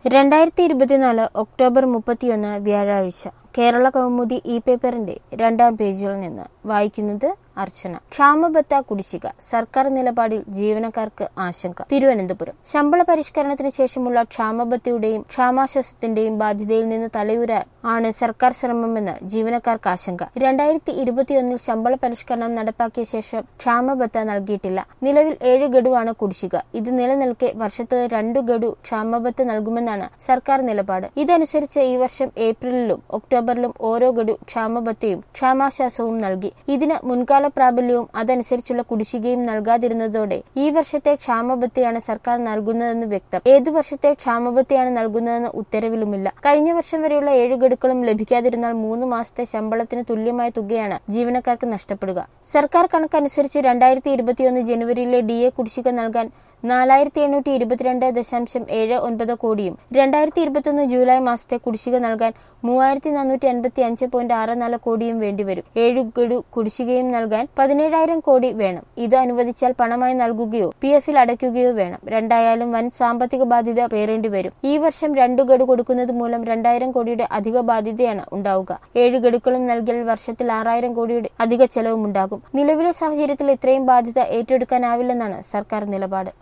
രണ്ടായിരത്തി ഇരുപത്തിനാല് ഒക്ടോബർ മുപ്പത്തിയൊന്ന് വ്യാഴാഴ്ച കേരള കൗമുദി ഇ പേപ്പറിന്റെ രണ്ടാം പേജിൽ നിന്ന് വായിക്കുന്നത് അർച്ചന ക്ഷാമബത്ത കുടിശ്ശിക സർക്കാർ നിലപാടിൽ ജീവനക്കാർക്ക് ആശങ്ക തിരുവനന്തപുരം ശമ്പള പരിഷ്കരണത്തിന് ശേഷമുള്ള ക്ഷാമബത്തയുടെയും ക്ഷാമാശ്വാസത്തിന്റെയും ബാധ്യതയിൽ നിന്ന് തലയുരാൻ ആണ് സർക്കാർ ശ്രമമെന്ന് ജീവനക്കാർക്ക് ആശങ്ക രണ്ടായിരത്തി ഇരുപത്തിയൊന്നിൽ ശമ്പള പരിഷ്കരണം നടപ്പാക്കിയ ശേഷം ക്ഷാമബത്ത നൽകിയിട്ടില്ല നിലവിൽ ഏഴ് ഗഡുവാണ് കുടിശ്ശിക ഇത് നിലനിൽക്കെ വർഷത്ത് രണ്ടു ഗഡു ക്ഷാമബത്ത നൽകുമെന്നാണ് സർക്കാർ നിലപാട് ഇതനുസരിച്ച് ഈ വർഷം ഏപ്രിലിലും ഒക്ടോബറിലും ഓരോ ഗഡു ക്ഷാമബത്തയും ക്ഷാമാശ്വാസവും നൽകി ഇതിന് മുൻകാല പ്രാബല്യവും അതനുസരിച്ചുള്ള കുടിശ്ശികയും നൽകാതിരുന്നതോടെ ഈ വർഷത്തെ ക്ഷാമബത്തയാണ് സർക്കാർ നൽകുന്നതെന്ന് വ്യക്തം ഏതു വർഷത്തെ ക്ഷാമബത്തയാണ് നൽകുന്നതെന്ന് ഉത്തരവിലുമില്ല കഴിഞ്ഞ വർഷം വരെയുള്ള ഏഴ് ഗഡുക്കളും ലഭിക്കാതിരുന്നാൽ മൂന്ന് മാസത്തെ ശമ്പളത്തിന് തുല്യമായ തുകയാണ് ജീവനക്കാർക്ക് നഷ്ടപ്പെടുക സർക്കാർ കണക്കനുസരിച്ച് രണ്ടായിരത്തി ഇരുപത്തിയൊന്ന് ജനുവരിയിലെ ഡി എ കുടിശ്ശിക നൽകാൻ നാലായിരത്തി എണ്ണൂറ്റി ഇരുപത്തിരണ്ട് ദശാംശം ഏഴ് ഒൻപത് കോടിയും രണ്ടായിരത്തി ഇരുപത്തിയൊന്ന് ജൂലൈ മാസത്തെ കുടിശ്ശിക നൽകാൻ മൂവായിരത്തി നാനൂറ്റി അൻപത്തി അഞ്ച് പോയിന്റ് ആറ് നാല് കോടിയും വേണ്ടിവരും ഏഴു ഗഡു കുടിശ്ശികയും നൽകാൻ പതിനേഴായിരം കോടി വേണം ഇത് അനുവദിച്ചാൽ പണമായി നൽകുകയോ പി എഫിൽ അടയ്ക്കുകയോ വേണം രണ്ടായാലും വൻ സാമ്പത്തിക ബാധ്യത പേറേണ്ടി വരും ഈ വർഷം രണ്ടു ഗഡു കൊടുക്കുന്നത് മൂലം രണ്ടായിരം കോടിയുടെ അധിക ബാധ്യതയാണ് ഉണ്ടാവുക ഏഴ് ഗഡുക്കളും നൽകിയാൽ വർഷത്തിൽ ആറായിരം കോടിയുടെ അധിക ചെലവും ഉണ്ടാകും നിലവിലെ സാഹചര്യത്തിൽ ഇത്രയും ബാധ്യത ഏറ്റെടുക്കാനാവില്ലെന്നാണ് സർക്കാർ നിലപാട്